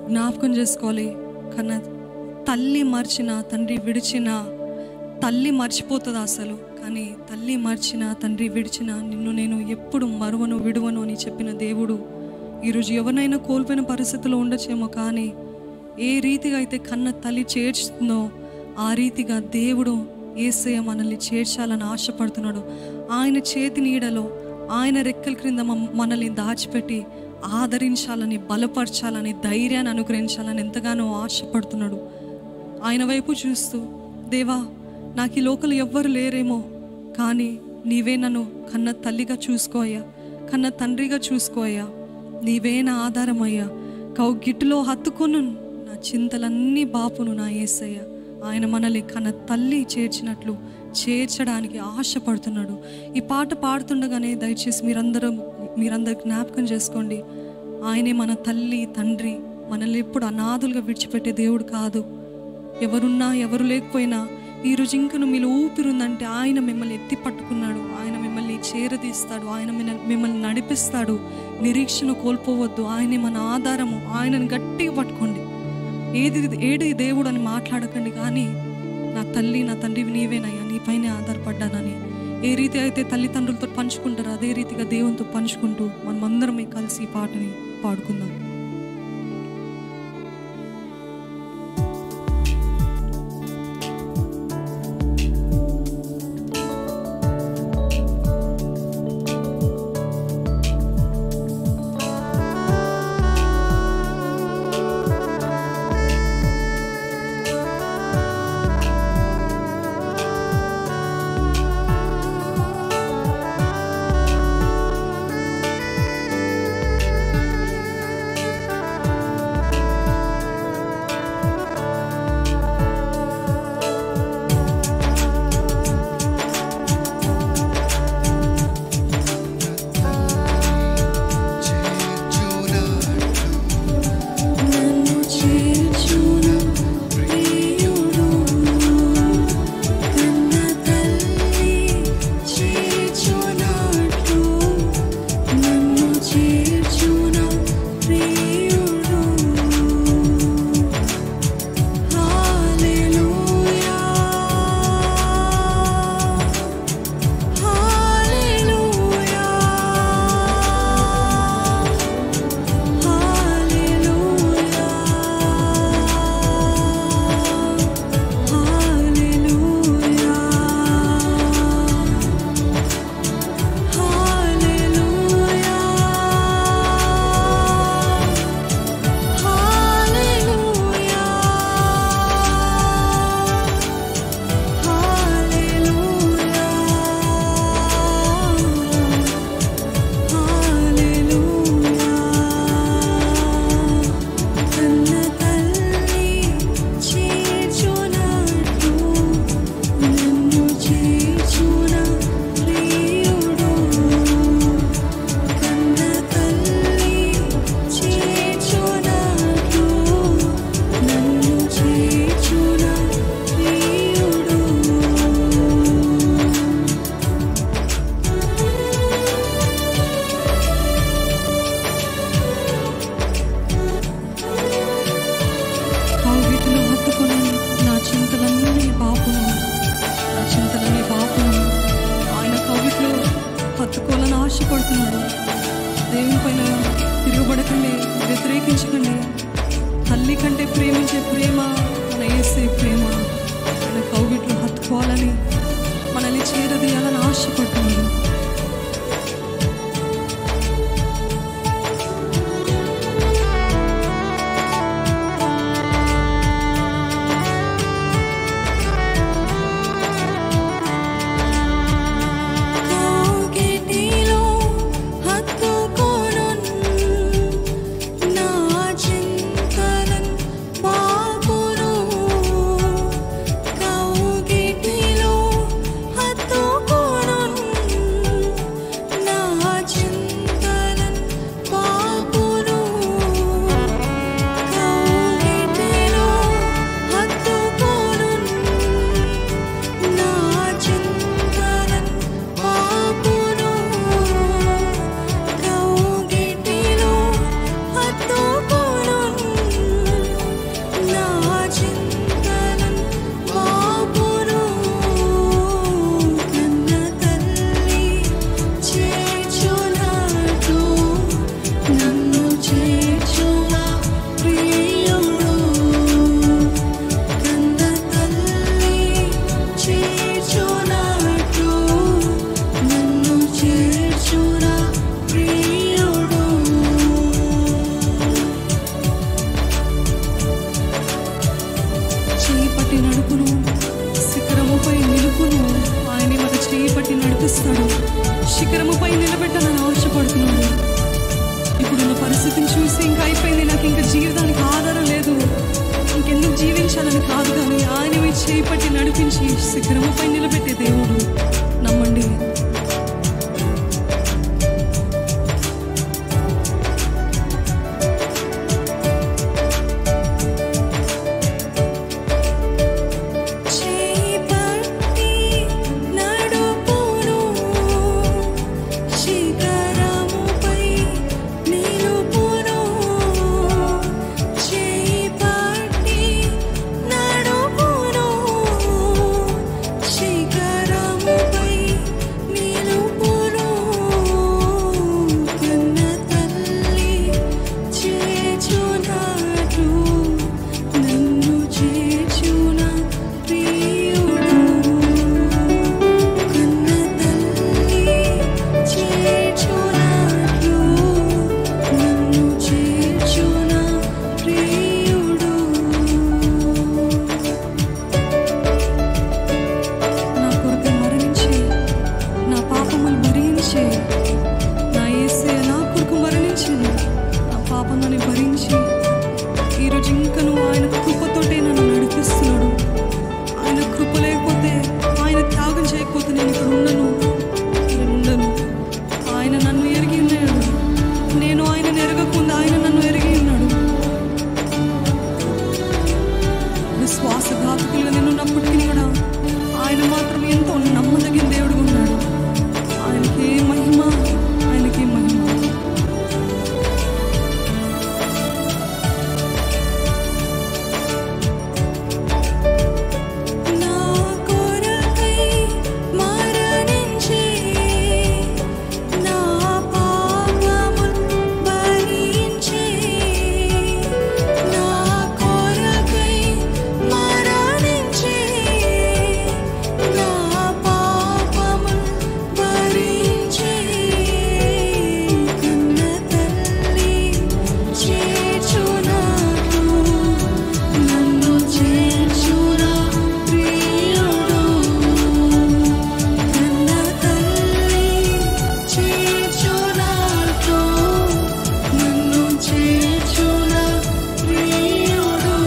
జ్ఞాపకం చేసుకోవాలి కన్నా తల్లి మర్చిన తండ్రి విడిచిన తల్లి మర్చిపోతుంది అసలు కానీ తల్లి మర్చిన తండ్రి విడిచిన నిన్ను నేను ఎప్పుడు మరువను విడువను అని చెప్పిన దేవుడు ఈరోజు ఎవరినైనా కోల్పోయిన పరిస్థితిలో ఉండొచ్చేమో కానీ ఏ రీతిగా అయితే కన్న తల్లి చేర్చుతుందో ఆ రీతిగా దేవుడు ఏసయ్య మనల్ని చేర్చాలని ఆశపడుతున్నాడు ఆయన చేతి నీడలో ఆయన రెక్కల క్రింద మమ్- మనల్ని దాచిపెట్టి ఆదరించాలని బలపరచాలని ధైర్యాన్ని అనుగ్రహించాలని ఎంతగానో ఆశపడుతున్నాడు ఆయన వైపు చూస్తూ దేవా నాకు ఈ లోకలు ఎవ్వరు లేరేమో కానీ నీవే నన్ను కన్న తల్లిగా చూసుకోయ్యా కన్న తండ్రిగా చూసుకోయ్యా నీవే నా ఆధారమయ్యా కౌగిట్టులో హత్తుకొను నా చింతలన్నీ బాపును నా ఏసయ్య ఆయన మనల్ని కన్న తల్లి చేర్చినట్లు చేర్చడానికి ఆశపడుతున్నాడు ఈ పాట పాడుతుండగానే దయచేసి మీరందరూ మీరందరూ జ్ఞాపకం చేసుకోండి ఆయనే మన తల్లి తండ్రి మనల్ని ఎప్పుడు అనాథులుగా విడిచిపెట్టే దేవుడు కాదు ఎవరున్నా ఎవరు లేకపోయినా ఈరోజు ఇంకను మీలో ఊపిరుందంటే ఆయన మిమ్మల్ని ఎత్తి పట్టుకున్నాడు ఆయన మిమ్మల్ని చేరదీస్తాడు ఆయన మిన్న- మిమ్మల్ని నడిపిస్తాడు నిరీక్షణ కోల్పోవద్దు ఆయనే మన ఆధారము ఆయనను గట్టిగా పట్టుకోండి ఏది ఏది దేవుడు అని మాట్లాడకండి కానీ నా తల్లి నా తండ్రి నీవేనయ్యా నీపైనే ఆధారపడ్డానని ఏ రీతి అయితే తల్లిదండ్రులతో పంచుకుంటారో అదే రీతిగా దేవునితో పంచుకుంటూ మనమందరం కలిసి ఈ పాటని పాడుకుందాం నన్ను చేర్చున ప్రియుడు కన్న తల్లి చేర్చునట్లు నన్ను చేర్చున ప్రియుడు హల్లెలూయా హల్లెలూయా హల్లెలూయా హల్లెలూయా హల్లెలూయా హల్లెలూయా హల్లెలూయా హల్లెలూయా కన్న తల్లి చేర్చునట్టు నన్ను చేర్చున ప్రియుడు కన్న తల్లి చేర్చునట్టు నన్ను చేర్చున ప్రియుడు కౌగిటిలో హత్తుకొని నా చింతలన్నీ బాపును నా చింతలన్నీ బాపును ఆయన కౌగిట్లో హత్తుకోవాలని ఆశపడుతున్నాడు దేవుని పైన తిరుగుబడకండి వ్యతిరేకించకండి తల్లి కంటే ప్రేమించే ప్రేమ మన ఏసే ప్రేమ ఆయన కౌగిట్లో హత్తుకోవాలని మనల్ని చేరదీయాలని ఆశపడుతున్నాడు కౌగిటిలో హత్తుకొనున్ నా చింతలన్ బాపును కౌగిటిలో హత్తుకొనున్ శిఖరముపై నిలబెట్టాలని ఆశపడుతున్నాడు ఇప్పుడున్న పరిస్థితిని చూసి ఇంకా అయిపోయింది నాకు ఇంకా జీవితానికి ఆధారం లేదు ఇంకెందుకు జీవించాలని కాదు కానీ ఆయన మీ చేయి పట్టి నడిపించి శిఖరముపై నిలబెట్టే దేవుడు నమ్మండి చేయి పట్టి నడుపును శిఖరముపై నిలుపును చేయి పట్టి నడుపును శిఖరముపై నిలుపును కన్న తల్లి చేచునాటు నన్ను చేచున ప్రియుడు కన్న తల్లి చేచునాటు నన్ను చేచున ప్రియుడు నా కొరకు మరణించి నా పాపములు భరించి నా యేసే నా కొరకు మరణించింది నా పాపముని భరించి ఈరోజు ఇంకను ఆయన కృపతోటే నన్ను నడిపిస్తున్నాడు ఆయన కృప లేకపోతే ఆయన త్యాగం చేయకపోతే నేను ఇక్కడ ఉండను నేను ఉండను ఆయన నన్ను ఎరిగి ఉన్నాడు నేను ఆయన ఎరగకుండా ఆయన నన్ను ఎరిగి ఉన్నాడు విశ్వాసఘాతకులుగా నేను ఉన్నప్పటికీ కూడా ఆయన మాత్రం ఎంతో నమ్మదగిన దేవుడు ఉన్నాడు ఆయనకి మహిమ ఆయనకి మహిమ నా కొరకై మరణించి నా పాపములు భరించి నా కొరకై మరణించి నా పాపములు భరించి కన్న తల్లి చేర్చునాడు నన్ను చేర్చునా ప్రియుడు కన్న తల్లి చేర్చునాడు నన్ను చేర్చునా ప్రియుడు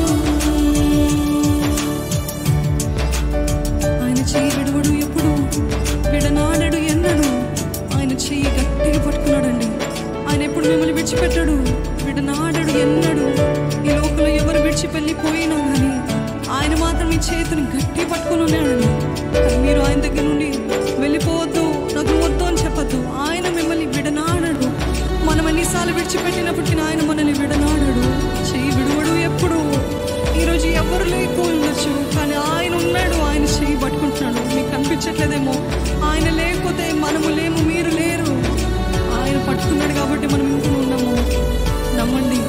ఆయన చెయ్యి విడవడు ఎప్పుడు విడనాడడు ఎన్నడు ఆయన చెయ్యి గట్టిగా పట్టుకున్నాడండి ఆయన ఎప్పుడు మిమ్మల్ని విడిచిపెట్టాడు విడనాడడు ఎన్నడు ఈ లోకంలో ఎవరు విడిచిపెళ్ళిపోయినా కానీ ఆయన మాత్రం ఈ చేతిని గట్టి పట్టుకుని ఉన్నాడండి కానీ మీరు ఆయన దగ్గర నుండి వెళ్ళిపోవద్దు నాకు వద్దు అని చెప్పొద్దు ఆయన మిమ్మల్ని విడనాడడు మనం ఎన్నిసార్లు విడిచిపెట్టినప్పటికీ ఆయన మనల్ని విడనాడడు చెయ్యి విడవడు ఎప్పుడు ఈరోజు ఎవరు లేకపోయి ఉండొచ్చు కానీ ఆయన ఉన్నాడు ఆయన చెయ్యి పట్టుకుంటున్నాడు మీకు కనిపించట్లేదేమో ఆయన లేకపోతే మనము లేము మీరు లేరు ఆయన పట్టుకున్నాడు కాబట్టి మనం ఇంకా ఉన్నాము నమ్మండి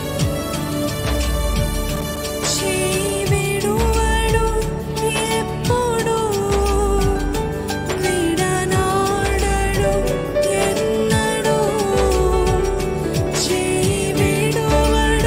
చెయ్యి విడువడు ఎప్పుడు విడనాడడు ఎన్నడు చెయ్యి విడువడు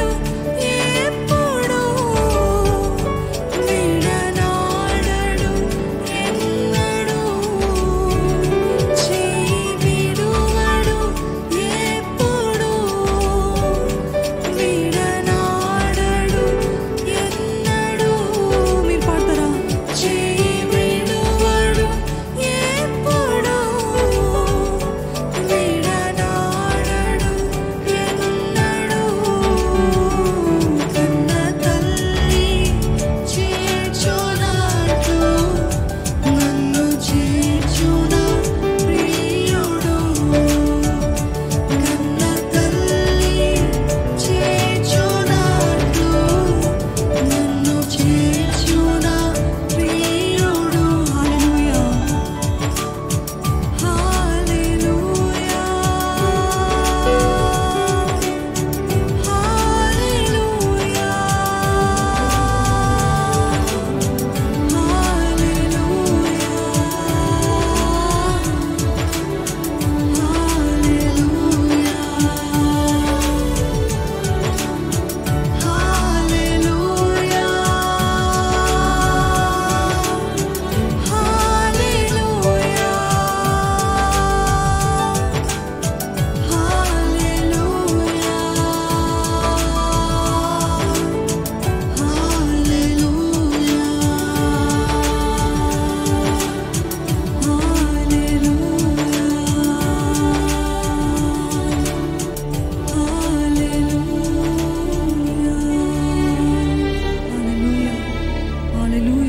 హాలెలూయ